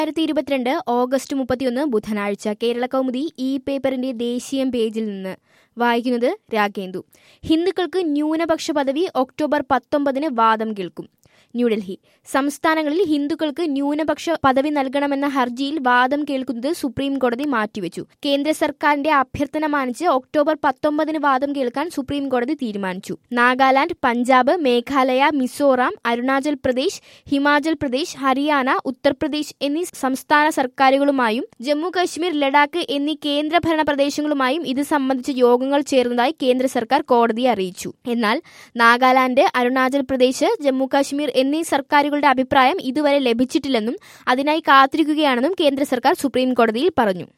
രണ്ടായിരത്തി ഇരുപത്തിരണ്ട് ഓഗസ്റ്റ് മുപ്പത്തിയൊന്ന് ബുധനാഴ്ച കേരള കൗമുദി ഈ പേപ്പറിന്റെ ദേശീയം പേജിൽ നിന്ന് വായിക്കുന്നത് രാഗേന്ദു ഹിന്ദുക്കൾക്ക് ന്യൂനപക്ഷ പദവി ഒക്ടോബർ പത്തൊമ്പതിന് വാദം കേൾക്കും ന്യൂഡൽഹി സംസ്ഥാനങ്ങളിൽ ഹിന്ദുക്കൾക്ക് ന്യൂനപക്ഷ പദവി നൽകണമെന്ന ഹർജിയിൽ വാദം കേൾക്കുന്നത് സുപ്രീം കോടതി മാറ്റിവെച്ചു കേന്ദ്ര സർക്കാരിന്റെ അഭ്യർത്ഥന മാനിച്ച് ഒക്ടോബർ പത്തൊമ്പതിന് വാദം കേൾക്കാൻ സുപ്രീം കോടതി തീരുമാനിച്ചു നാഗാലാന്റ് പഞ്ചാബ് മേഘാലയ മിസോറാം അരുണാചൽ പ്രദേശ് ഹിമാചൽ പ്രദേശ് ഹരിയാന ഉത്തർപ്രദേശ് എന്നീ സംസ്ഥാന സർക്കാരുകളുമായും ജമ്മു കശ്മീർ ലഡാക്ക് എന്നീ കേന്ദ്രഭരണ പ്രദേശങ്ങളുമായും ഇത് സംബന്ധിച്ച യോഗങ്ങൾ ചേർന്നതായി കേന്ദ്ര സർക്കാർ കോടതിയെ അറിയിച്ചു എന്നാൽ നാഗാലാന്റ് അരുണാചൽ പ്രദേശ് ജമ്മു കാശ്മീർ എന്നീ സർക്കാരുകളുടെ അഭിപ്രായം ഇതുവരെ ലഭിച്ചിട്ടില്ലെന്നും അതിനായി കാത്തിരിക്കുകയാണെന്നും കേന്ദ്ര സർക്കാർ സുപ്രീം കോടതിയിൽ പറഞ്ഞു